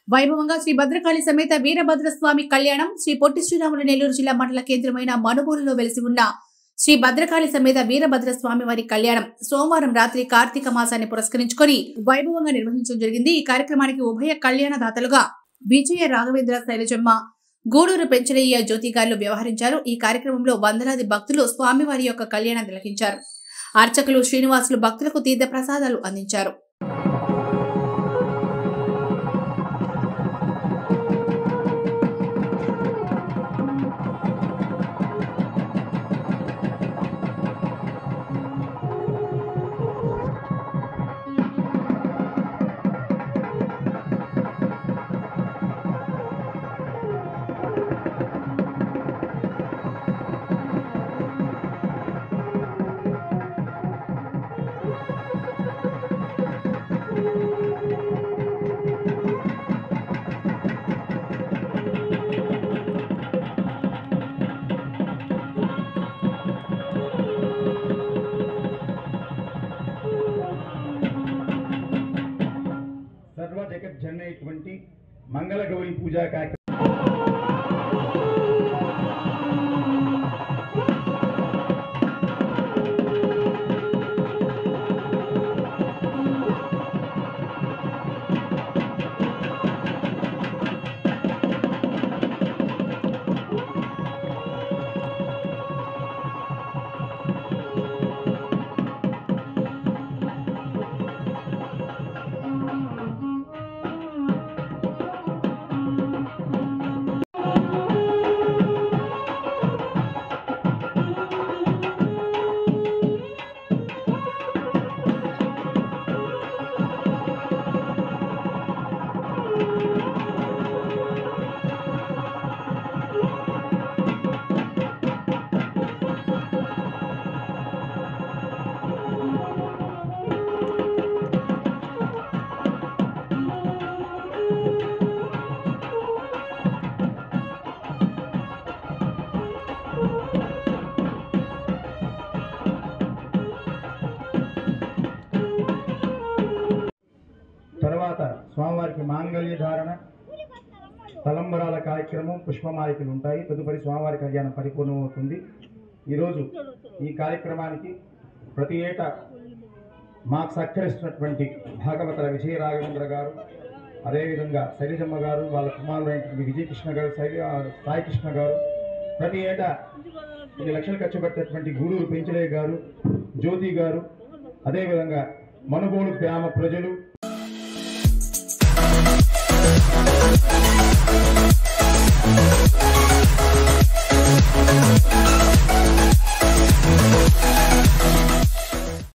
వైభవంగా శ్రీ భద్రకాళి సమేత వీరభద్ర స్వామి కళ్యాణం శ్రీ పొట్టి శ్రీరాములు నెల్లూరు జిల్లా మండల కేంద్రమైన మనుబోలులో వెలిసి ఉన్న శ్రీ భద్రకాళి సమేత వీరభద్ర స్వామి వారి కళ్యాణం సోమవారం రాత్రి కార్తీక మాసాన్ని పురస్కరించుకొని వైభవంగా నిర్వహించడం జరిగింది ఈ కార్యక్రమానికి ఉభయ కళ్యాణదాతలుగా విజయ రాఘవేంద్ర శైలజమ్మ గూడూరు పెంచలయ్య జ్యోతి గారు వ్యవహరించారు ఈ కార్యక్రమంలో వందలాది భక్తులు స్వామివారి యొక్క కళ్యాణం తిలకించారు అర్చకులు శ్రీనివాసులు భక్తులకు తీర్థ ప్రసాదాలు అందించారు సర్వ జగత్ జనైనటువంటి మంగళ గౌరీ పూజా కార్యక్రమం తర్వాత స్వామివారికి మాంగళ్య ధారణ తలంబరాల కార్యక్రమం పుష్పమాలికలు ఉంటాయి తదుపరి స్వామివారి కళ్యాణం పరిపూర్ణమవుతుంది ఈరోజు ఈ కార్యక్రమానికి ప్రతి ఏటా మాకు సహకరిస్తున్నటువంటి భాగవతుల విజయ రాఘవేంద్ర గారు అదేవిధంగా శైలజమ్మ గారు వాళ్ళ కుమారుడైనటువంటి విజయకృష్ణ గారు శైలి సాయి కృష్ణ గారు ప్రతి ఏటా కొన్ని లక్షలు ఖర్చు పెట్టినటువంటి గూడూరు పెంచలయ్య గారు జ్యోతి గారు అదేవిధంగా మనుగోలు గ్రామ ప్రజలు